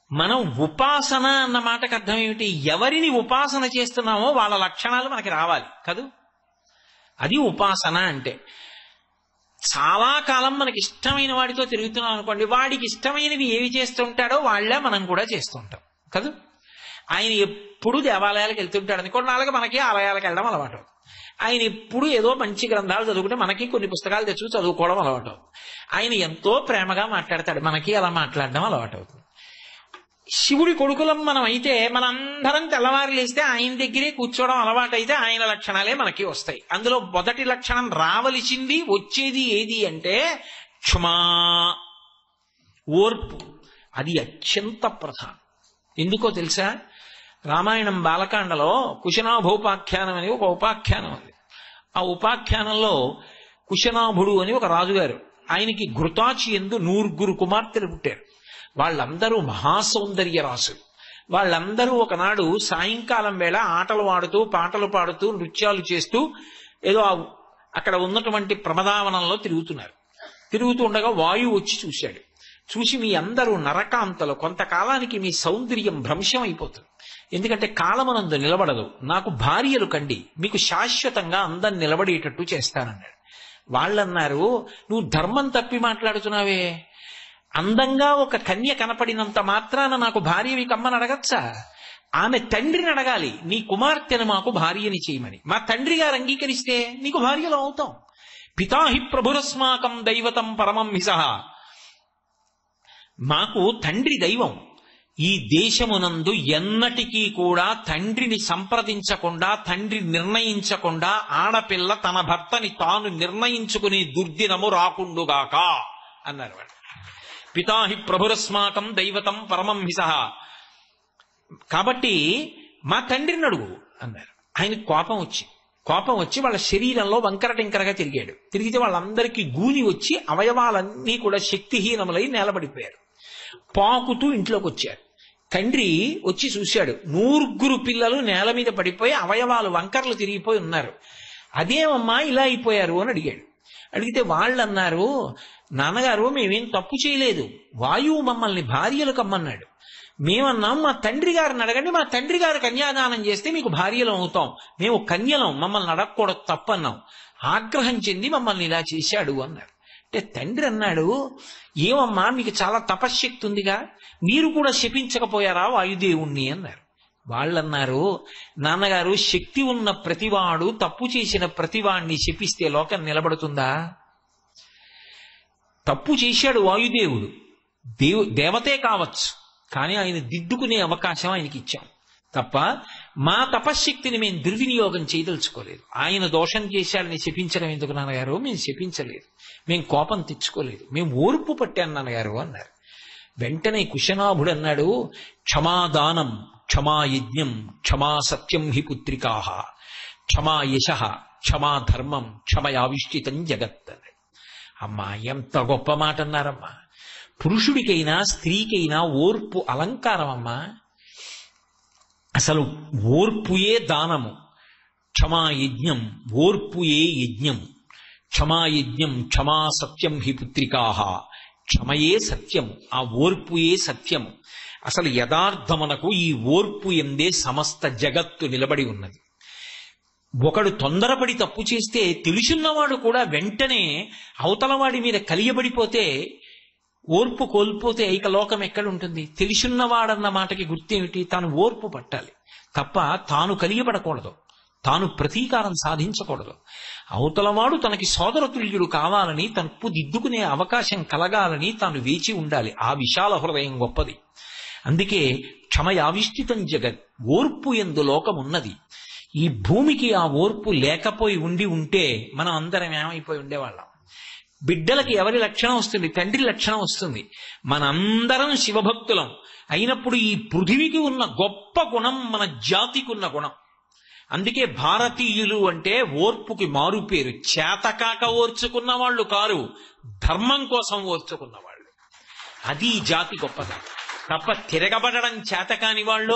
మనం ఉపాసన అన్న మాటకు అర్థం ఏమిటి ఎవరిని ఉపాసన చేస్తున్నామో వాళ్ళ లక్షణాలు మనకి రావాలి కదూ అది ఉపాసన అంటే చాలా కాలం మనకి ఇష్టమైన వాడితో తిరుగుతున్నాం అనుకోండి వాడికి ఇష్టమైనవి ఏవి చేస్తుంటాడో వాళ్ళే మనం కూడా చేస్తుంటాం కదూ ఆయన ఎప్పుడు దేవాలయాలకు వెళ్తుంటాడు అనుకోండి నాలుగు మనకి ఆలయాలకు వెళ్ళడం అలవాటు ఆయన ఎప్పుడు ఏదో మంచి గ్రంథాలు చదువుకుంటే మనకి కొన్ని పుస్తకాలు తెచ్చు చదువుకోవడం అలవాటు ఆయన ఎంతో ప్రేమగా మాట్లాడతాడు మనకి అలా మాట్లాడడం అలవాటు అవుతుంది శివుడి కొడుకులం మనం అయితే మనందరం తెల్లవారు లేస్తే ఆయన దగ్గరే కూర్చోవడం అలవాటు అయితే ఆయన లక్షణాలే మనకి వస్తాయి అందులో మొదటి లక్షణం రావలసింది వచ్చేది ఏది అంటే క్షమా ఓర్పు అది అత్యంత ప్రధానం ఎందుకో తెలుసా రామాయణం బాలకాండలో కుశనాభోపాఖ్యానం అని ఒక ఉపాఖ్యానం ఉంది ఆ ఉపాఖ్యానంలో కుశనాభుడు అని ఒక రాజుగారు ఆయనకి ఘృతాచి ఎందు నూరుగురు కుమార్తెలు పుట్టారు వాళ్ళందరూ మహాసౌందర్య రాసులు వాళ్ళందరూ ఒకనాడు సాయంకాలం వేళ ఆటలు ఆడుతూ పాటలు పాడుతూ నృత్యాలు చేస్తూ ఏదో ఆ- అక్కడ ఉన్నటువంటి ప్రమదావనంలో తిరుగుతున్నారు తిరుగుతూ ఉండగా వాయువు వచ్చి చూశాడు చూసి మీ అందరూ నరకాంతలు కొంతకాలానికి మీ సౌందర్యం భ్రంశం అయిపోతుంది ఎందుకంటే కాలమనందు నిలబడదు నాకు భార్యలు కండి మీకు శాశ్వతంగా అందం నిలబడేటట్టు చేస్తానన్నాడు వాళ్ళన్నారు నువ్వు ధర్మం తప్పి మాట్లాడుతున్నావే అందంగా ఒక కన్య కనపడినంత మాత్రాన నాకు భార్యవి కమ్మని అడగచ్చా ఆమె తండ్రిని అడగాలి నీ కుమార్తెను మాకు భార్యని చేయమని మా తండ్రి గారు అంగీకరిస్తే నీకు భార్యలో అవుతాం పితాహి ప్రభురస్మాకం దైవతం పరమం హిసహ మాకు తండ్రి దైవం ఈ దేశమునందు ఎన్నటికీ కూడా తండ్రిని సంప్రదించకుండా తండ్రి నిర్ణయించకుండా ఆడపిల్ల తన భర్తని తాను నిర్ణయించుకునే దుర్దినము రాకుండుగాక అన్నారు వాళ్ళు పితాహి ప్రభురస్మాకం దైవతం పరమం హిసహ కాబట్టి మా తండ్రిని అడుగు అన్నారు ఆయనకు కోపం వచ్చి కోపం వచ్చి వాళ్ళ శరీరంలో వంకర టింకరగా తిరిగాడు తిరిగితే వాళ్ళందరికీ గూని వచ్చి అవయవాలన్నీ కూడా శక్తిహీనములై నేలబడిపోయారు పాకుతూ ఇంట్లోకి వచ్చారు తండ్రి వచ్చి చూశాడు నూరుగురు పిల్లలు నేల మీద పడిపోయి అవయవాలు వంకరలు తిరిగిపోయి ఉన్నారు అదేమమ్మా ఇలా అయిపోయారు అని అడిగాడు అడిగితే వాళ్ళు అన్నారు నాన్నగారు మేమేం తప్పు చేయలేదు వాయువు మమ్మల్ని భార్యలు కమ్మన్నాడు మేమన్నాం మా తండ్రి గారిని అడగండి మా తండ్రి గారు కన్యాదానం చేస్తే మీకు భార్యలం అవుతాం మేము కన్యలం మమ్మల్ని అడగకూడదు తప్పన్నాం ఆగ్రహం చెంది మమ్మల్ని ఇలా చేశాడు అన్నారు అంటే తండ్రి అన్నాడు ఏమమ్మా మీకు చాలా తపశ్శక్తి ఉందిగా మీరు కూడా శపించకపోయారా వాయుదేవుణ్ణి అన్నారు వాళ్ళన్నారు నాన్నగారు శక్తి ఉన్న ప్రతివాడు తప్పు చేసిన ప్రతివాణ్ణి శపిస్తే లోకం నిలబడుతుందా తప్పు చేశాడు వాయుదేవుడు దేవు దేవతే కావచ్చు కానీ ఆయన దిద్దుకునే అవకాశం ఆయనకి ఇచ్చాం తప్ప మా తపశ్శక్తిని మేము దుర్వినియోగం చేయదలుచుకోలేదు ఆయన దోషం చేశాడని శపించడం ఎందుకు నాన్నగారు మేము శపించలేదు మేము కోపం తెచ్చుకోలేదు మేము ఓర్పు పట్టాను నాన్నగారు అన్నారు వెంటనే కుశనాభుడు అన్నాడు క్షమాదానం క్షమా యజ్ఞం క్షమా సత్యం హి పుత్రికా క్షమా యశ క్షమా ధర్మం క్షమయావిష్టితం జగత్ అన్నాడు అమ్మా ఎంత గొప్ప మాట అన్నారమ్మా పురుషుడికైనా స్త్రీకైనా ఓర్పు అలంకారం అమ్మా అసలు ఓర్పుయే దానము క్షమా యజ్ఞం ఓర్పుయే యజ్ఞం క్షమా యజ్ఞం క్షమా సత్యం హి పుత్రికాహ క్షమయే సత్యం ఆ ఓర్పుయే సత్యం అసలు యథార్థమునకు ఈ ఓర్పు ఎందే సమస్త జగత్తు నిలబడి ఉన్నది ఒకడు తొందరపడి తప్పు చేస్తే తెలుసున్నవాడు కూడా వెంటనే అవతలవాడి మీద కలియబడిపోతే ఓర్పు కోల్పోతే ఇక లోకం ఎక్కడ ఉంటుంది తెలిసున్నవాడన్న మాటకి గుర్తేమిటి తాను ఓర్పు పట్టాలి తప్ప తాను కలియబడకూడదు తాను ప్రతీకారం సాధించకూడదు అవతలవాడు తనకి సోదరతుల్యుడు కావాలని తనకు దిద్దుకునే అవకాశం కలగాలని తాను వేచి ఉండాలి ఆ విశాల హృదయం గొప్పది అందుకే క్షమయావిష్టితం జగత్ ఓర్పు ఎందు లోకం ఉన్నది ఈ భూమికి ఆ ఓర్పు లేకపోయి ఉండి ఉంటే మనం అందరం ఏమైపోయి ఉండేవాళ్ళం బిడ్డలకి ఎవరి లక్షణం వస్తుంది తండ్రి లక్షణం వస్తుంది మనందరం శివభక్తులం అయినప్పుడు ఈ పృథివికి ఉన్న గొప్ప గుణం మన జాతికి ఉన్న గుణం అందుకే భారతీయులు అంటే ఓర్పుకి మారు పేరు చేతకాక ఓర్చుకున్న వాళ్ళు కారు ధర్మం కోసం ఓర్చుకున్న వాళ్ళు అది ఈ జాతి గొప్పదనం తప్ప తిరగబడడం చేతకాని వాళ్ళు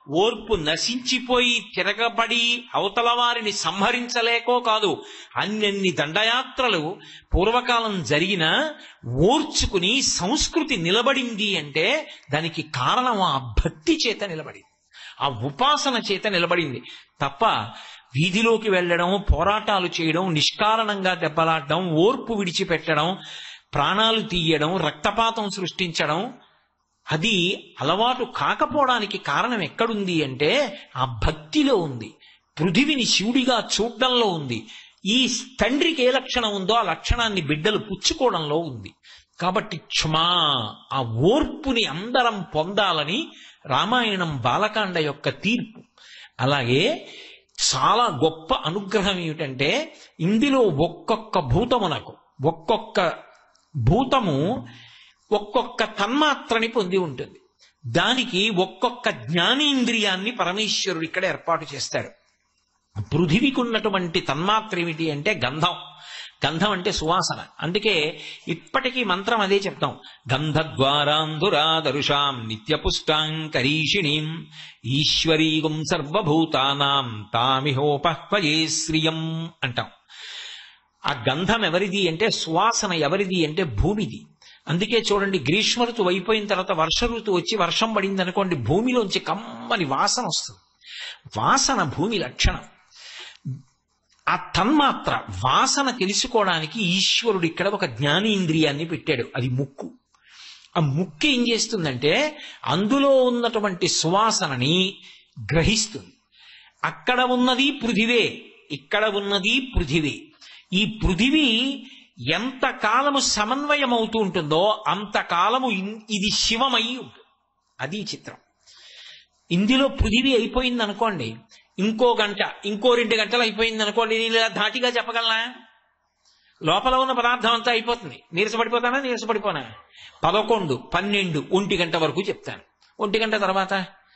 ఓర్పు నశించిపోయి తిరగబడి అవతల వారిని సంహరించలేకో కాదు అన్నెన్ని దండయాత్రలు పూర్వకాలం జరిగిన ఓర్చుకుని సంస్కృతి నిలబడింది అంటే దానికి కారణం ఆ భక్తి చేత నిలబడింది ఆ ఉపాసన చేత నిలబడింది తప్ప వీధిలోకి వెళ్ళడం పోరాటాలు చేయడం నిష్కారణంగా దెబ్బలాడడం ఓర్పు విడిచిపెట్టడం ప్రాణాలు తీయడం రక్తపాతం సృష్టించడం అది అలవాటు కాకపోవడానికి కారణం ఎక్కడుంది అంటే ఆ భక్తిలో ఉంది పృథివిని శివుడిగా చూడడంలో ఉంది ఈ తండ్రికి ఏ లక్షణం ఉందో ఆ లక్షణాన్ని బిడ్డలు పుచ్చుకోవడంలో ఉంది కాబట్టి క్షమా ఆ ఓర్పుని అందరం పొందాలని రామాయణం బాలకాండ యొక్క తీర్పు అలాగే చాలా గొప్ప అనుగ్రహం ఏమిటంటే ఇందులో ఒక్కొక్క భూతమునకు ఒక్కొక్క భూతము ఒక్కొక్క తన్మాత్రని పొంది ఉంటుంది దానికి ఒక్కొక్క జ్ఞానేంద్రియాన్ని పరమేశ్వరుడు ఇక్కడ ఏర్పాటు చేస్తాడు పృథివికి ఉన్నటువంటి తన్మాత్ర ఏమిటి అంటే గంధం గంధం అంటే సువాసన అందుకే ఇప్పటికీ మంత్రం అదే చెప్తాం గంధద్వారాంధురాదరుషాం నిత్యపుష్టాంకరీషిణీం ఈశ్వరీగుం సర్వభూతానాం తామిహోపహ్వయే శ్రియం అంటాం ఆ గంధం ఎవరిది అంటే సువాసన ఎవరిది అంటే భూమిది అందుకే చూడండి గ్రీష్మ ఋతువు అయిపోయిన తర్వాత వర్ష ఋతువు వచ్చి వర్షం పడింది అనుకోండి భూమిలోంచి కమ్మని వాసన వస్తుంది వాసన భూమి లక్షణం ఆ తన్మాత్ర వాసన తెలుసుకోవడానికి ఈశ్వరుడు ఇక్కడ ఒక జ్ఞానేంద్రియాన్ని పెట్టాడు అది ముక్కు ఆ ముక్కు ఏం చేస్తుందంటే అందులో ఉన్నటువంటి సువాసనని గ్రహిస్తుంది అక్కడ ఉన్నది పృథివే ఇక్కడ ఉన్నది పృథివే ఈ పృథివీ ఎంత కాలము సమన్వయం అవుతూ ఉంటుందో అంతకాలము ఇన్- ఇది శివమై ఉంటుంది అది చిత్రం ఇందులో పృథివీ అయిపోయింది అనుకోండి ఇంకో గంట ఇంకో రెండు గంటలు అయిపోయింది అనుకోండి నేను ఇలా ధాటిగా చెప్పగలనా లోపల ఉన్న పదార్థం అంతా అయిపోతుంది నీరసపడిపోతానా నీరసపడిపోనా పదకొండు పన్నెండు ఒంటి గంట వరకు చెప్తాను ఒంటి గంట తర్వాత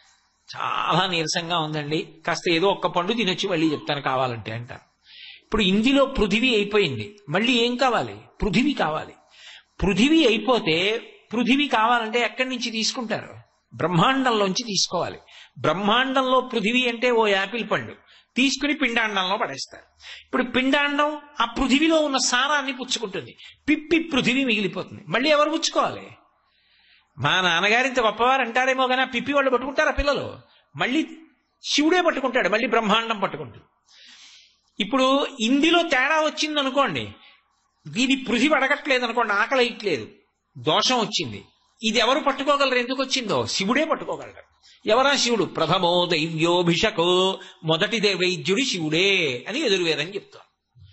చాలా నీరసంగా ఉందండి కాస్త ఏదో ఒక్క పండు తినొచ్చి మళ్ళీ చెప్తాను కావాలంటే అంటారు ఇప్పుడు ఇందులో పృథివీ అయిపోయింది మళ్ళీ ఏం కావాలి పృథివీ కావాలి పృథివీ అయిపోతే పృథివీ కావాలంటే ఎక్కడి నుంచి తీసుకుంటారు బ్రహ్మాండంలోంచి తీసుకోవాలి బ్రహ్మాండంలో పృథివీ అంటే ఓ యాపిల్ పండు తీసుకుని పిండాండంలో పడేస్తారు ఇప్పుడు పిండాండం ఆ పృథివిలో ఉన్న సారాన్ని పుచ్చుకుంటుంది పిప్పి పృథివీ మిగిలిపోతుంది మళ్ళీ ఎవరు పుచ్చుకోవాలి మా నాన్నగారు ఇంత గొప్పవారు అంటారేమో కానీ ఆ పిప్పి వాళ్ళు పట్టుకుంటారా పిల్లలు మళ్ళీ శివుడే పట్టుకుంటాడు మళ్ళీ బ్రహ్మాండం పట్టుకుంటుంది ఇప్పుడు ఇందులో తేడా వచ్చింది అనుకోండి దీని పృథివి అడగట్లేదు అనుకోండి ఆకలి ఇట్లేదు దోషం వచ్చింది ఇది ఎవరు పట్టుకోగలరు ఎందుకు వచ్చిందో శివుడే పట్టుకోగలరు ఎవరా శివుడు ప్రథమో దైవ్యోభిషకో మొదటి దే- వైద్యుడి శివుడే అని ఎదురువేదం చెప్తాం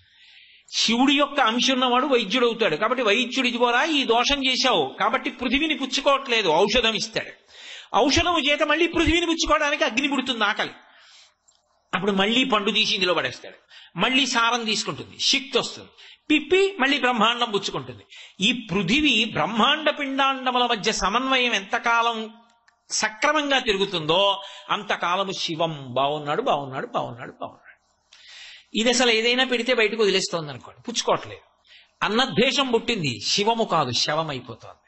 శివుడి యొక్క అంశం ఉన్నవాడు వైద్యుడు అవుతాడు కాబట్టి వైద్యుడి ద్వారా ఈ దోషం చేశావు కాబట్టి పృథివిని పుచ్చుకోవట్లేదు ఔషధం ఇస్తాడు ఔషధం చేత మళ్ళీ పృథివిని పుచ్చుకోవడానికి అగ్ని పుడుతుంది ఆకలి అప్పుడు మళ్ళీ పండు తీసి ఇందులో పడేస్తాడు మళ్ళీ సారం తీసుకుంటుంది శక్తి వస్తుంది పిప్పి మళ్ళీ బ్రహ్మాండం పుచ్చుకుంటుంది ఈ పృథివి బ్రహ్మాండ పిండాండముల మధ్య సమన్వయం ఎంతకాలం సక్రమంగా తిరుగుతుందో అంతకాలము శివం బాగున్నాడు బాగున్నాడు బాగున్నాడు బాగున్నాడు ఇది అసలు ఏదైనా పెడితే బయటకు వదిలేస్తోంది అనుకోండి పుచ్చుకోవట్లేదు అన్నద్వేషం పుట్టింది శివము కాదు శవం అయిపోతోంది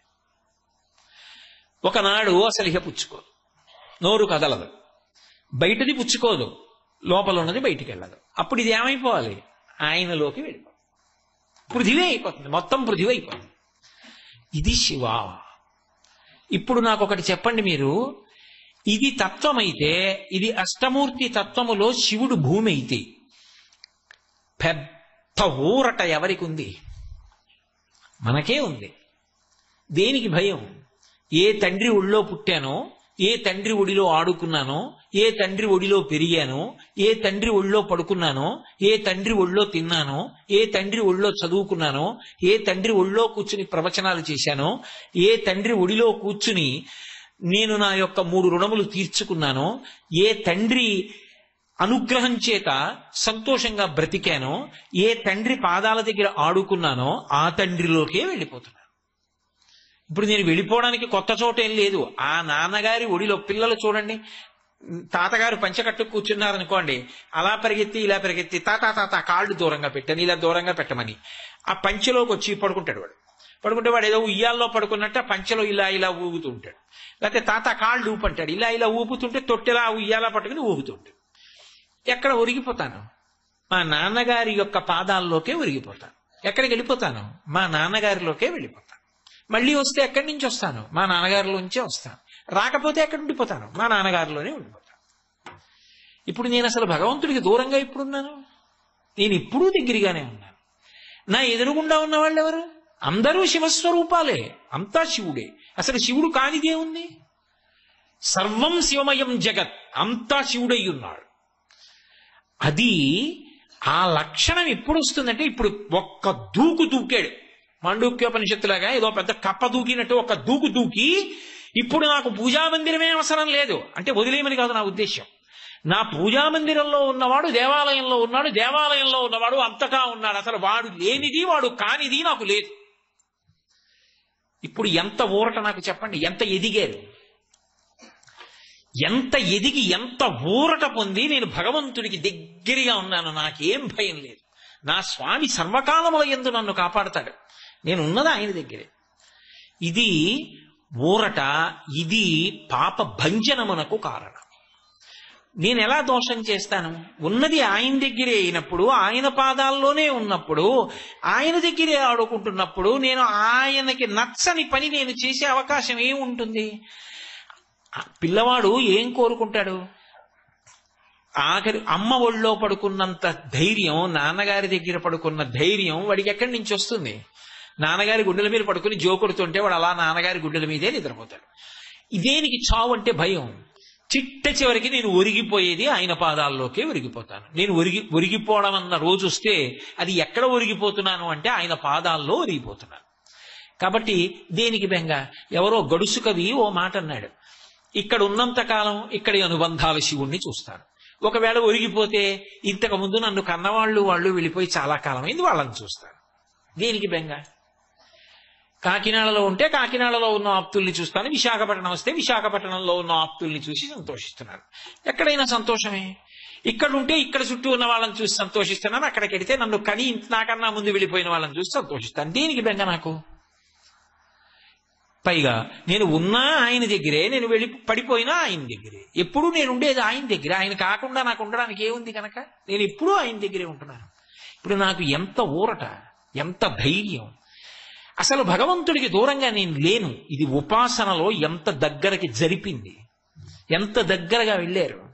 ఒకనాడు అసలు ఇక పుచ్చుకోదు నోరు కదలదు బయటది పుచ్చుకోదు లోపల ఉన్నది బయటికి వెళ్ళదు అప్పుడు ఇది ఏమైపోవాలి ఆయనలోకి వెళ్ళిపోవాలి పృథివీ అయిపోతుంది మొత్తం పృథివీ అయిపోతుంది ఇది శివ ఇప్పుడు నాకు ఒకటి చెప్పండి మీరు ఇది తత్వమైతే ఇది అష్టమూర్తి తత్వములో శివుడు భూమి అయితే పెద్ద ఊరట ఎవరికి ఉంది మనకే ఉంది దేనికి భయం ఏ తండ్రి ఒళ్ళో పుట్టానో ఏ తండ్రి ఒడిలో ఆడుకున్నానో ఏ తండ్రి ఒడిలో పెరిగానో ఏ తండ్రి ఒళ్ళో పడుకున్నానో ఏ తండ్రి ఒళ్ళో తిన్నానో ఏ తండ్రి ఒళ్ళో చదువుకున్నానో ఏ తండ్రి ఒళ్ళో కూర్చుని ప్రవచనాలు చేశానో ఏ తండ్రి ఒడిలో కూర్చుని నేను నా యొక్క మూడు రుణములు తీర్చుకున్నానో ఏ తండ్రి అనుగ్రహం చేత సంతోషంగా బ్రతికానో ఏ తండ్రి పాదాల దగ్గర ఆడుకున్నానో ఆ తండ్రిలోకే వెళ్ళిపోతున్నాను ఇప్పుడు నేను వెళ్ళిపోవడానికి కొత్త చోట ఏం లేదు ఆ నాన్నగారి ఒడిలో పిల్లలు చూడండి తాతగారు పంచకట్టు కూర్చున్నారనుకోండి అలా పరిగెత్తి ఇలా పరిగెత్తి తాత తాత కాళ్ళు దూరంగా పెట్టని ఇలా దూరంగా పెట్టమని ఆ పంచెలోకి వచ్చి పడుకుంటాడు వాడు పడుకుంటే వాడు ఏదో ఉయ్యాల్లో పడుకున్నట్టు ఆ పంచలో ఇలా ఇలా ఊగుతుంటాడు లేకపోతే తాత కాళ్ళు ఊపంటాడు ఇలా ఇలా ఊపుతుంటే తొట్టెలా ఉయ్యాలా పట్టుకుని ఊగుతుంటాడు ఎక్కడ ఒరిగిపోతాను మా నాన్నగారి యొక్క పాదాల్లోకే ఒరిగిపోతాను ఎక్కడికి వెళ్ళిపోతాను మా నాన్నగారిలోకే వెళ్ళిపోతాను మళ్ళీ వస్తే ఎక్కడి నుంచి వస్తాను మా నాన్నగారిలోంచే వస్తాను రాకపోతే ఎక్కడ ఉండిపోతాను మా నాన్నగారిలోనే ఉండిపోతాను ఇప్పుడు నేను అసలు భగవంతుడికి దూరంగా ఇప్పుడున్నాను నేను ఇప్పుడు దగ్గరగానే ఉన్నాను నా ఎదురుగుండా ఉన్న వాళ్ళు ఎవరు అందరూ శివస్వరూపాలే అంతా శివుడే అసలు శివుడు కానిదే ఉంది సర్వం శివమయం జగత్ అంతా శివుడై ఉన్నాడు అది ఆ లక్షణం ఎప్పుడు వస్తుందంటే ఇప్పుడు ఒక్క దూకు దూకాడు మాండూక్యోపనిషత్తులాగా ఏదో పెద్ద కప్ప దూకినట్టు ఒక దూకు దూకి ఇప్పుడు నాకు పూజా మందిరమే అవసరం లేదు అంటే వదిలేయమని కాదు నా ఉద్దేశం నా పూజా మందిరంలో ఉన్నవాడు దేవాలయంలో ఉన్నాడు దేవాలయంలో ఉన్నవాడు అంతటా ఉన్నాడు అసలు వాడు లేనిది వాడు కానిది నాకు లేదు ఇప్పుడు ఎంత ఊరట నాకు చెప్పండి ఎంత ఎదిగారు ఎంత ఎదిగి ఎంత ఊరట పొంది నేను భగవంతుడికి దగ్గరగా ఉన్నాను నాకేం భయం లేదు నా స్వామి సర్వకాలముల ఎందు నన్ను కాపాడతాడు నేను ఉన్నది ఆయన దగ్గరే ఇది ఊరట ఇది పాప భంజనమునకు కారణం నేను ఎలా దోషం చేస్తాను ఉన్నది ఆయన దగ్గరే అయినప్పుడు ఆయన పాదాల్లోనే ఉన్నప్పుడు ఆయన దగ్గరే ఆడుకుంటున్నప్పుడు నేను ఆయనకి నచ్చని పని నేను చేసే అవకాశం ఏముంటుంది ఆ పిల్లవాడు ఏం కోరుకుంటాడు ఆఖరి అమ్మ ఒళ్ళో పడుకున్నంత ధైర్యం నాన్నగారి దగ్గర పడుకున్న ధైర్యం వాడికి ఎక్కడి నుంచి వస్తుంది నాన్నగారి గుండెల మీద పడుకుని జోకొడుతుంటే వాడు అలా నాన్నగారి గుండెల మీదే నిద్రపోతాడు ఇదేనికి చావు అంటే భయం చిట్ట చివరికి నేను ఒరిగిపోయేది ఆయన పాదాల్లోకే ఒరిగిపోతాను నేను ఒరిగి ఒరిగిపోవడం అన్న రోజు వస్తే అది ఎక్కడ ఒరిగిపోతున్నాను అంటే ఆయన పాదాల్లో ఒరిగిపోతున్నాను కాబట్టి దేనికి బెంగ ఎవరో గడుసు కవి ఓ మాట అన్నాడు ఇక్కడ ఉన్నంత కాలం ఇక్కడి అనుబంధాల శివుణ్ణి చూస్తాను ఒకవేళ ఒరిగిపోతే ఇంతకు ముందు నన్ను కన్నవాళ్ళు వాళ్ళు వెళ్ళిపోయి చాలా కాలం అయింది వాళ్ళని చూస్తాను దేనికి బెంగ కాకినాడలో ఉంటే కాకినాడలో ఉన్న ఆప్తుల్ని చూస్తాను విశాఖపట్నం వస్తే విశాఖపట్నంలో ఉన్న ఆప్తుల్ని చూసి సంతోషిస్తున్నాను ఎక్కడైనా సంతోషమే ఇక్కడ ఉంటే ఇక్కడ చుట్టూ ఉన్న వాళ్ళని చూసి సంతోషిస్తున్నాను అక్కడికి వెడితే నన్ను కని నాకన్నా ముందు వెళ్ళిపోయిన వాళ్ళని చూసి సంతోషిస్తాను దేనికి బెంగ నాకు పైగా నేను ఉన్నా ఆయన దగ్గరే నేను వెళ్ళి పడిపోయినా ఆయన దగ్గరే ఎప్పుడు నేను ఉండేది ఆయన దగ్గర ఆయన కాకుండా నాకు ఉండడానికి ఏముంది కనుక నేను ఎప్పుడూ ఆయన దగ్గరే ఉంటున్నాను ఇప్పుడు నాకు ఎంత ఊరట ఎంత ధైర్యం అసలు భగవంతుడికి దూరంగా నేను లేను ఇది ఉపాసనలో ఎంత దగ్గరకి జరిపింది ఎంత దగ్గరగా వెళ్ళారు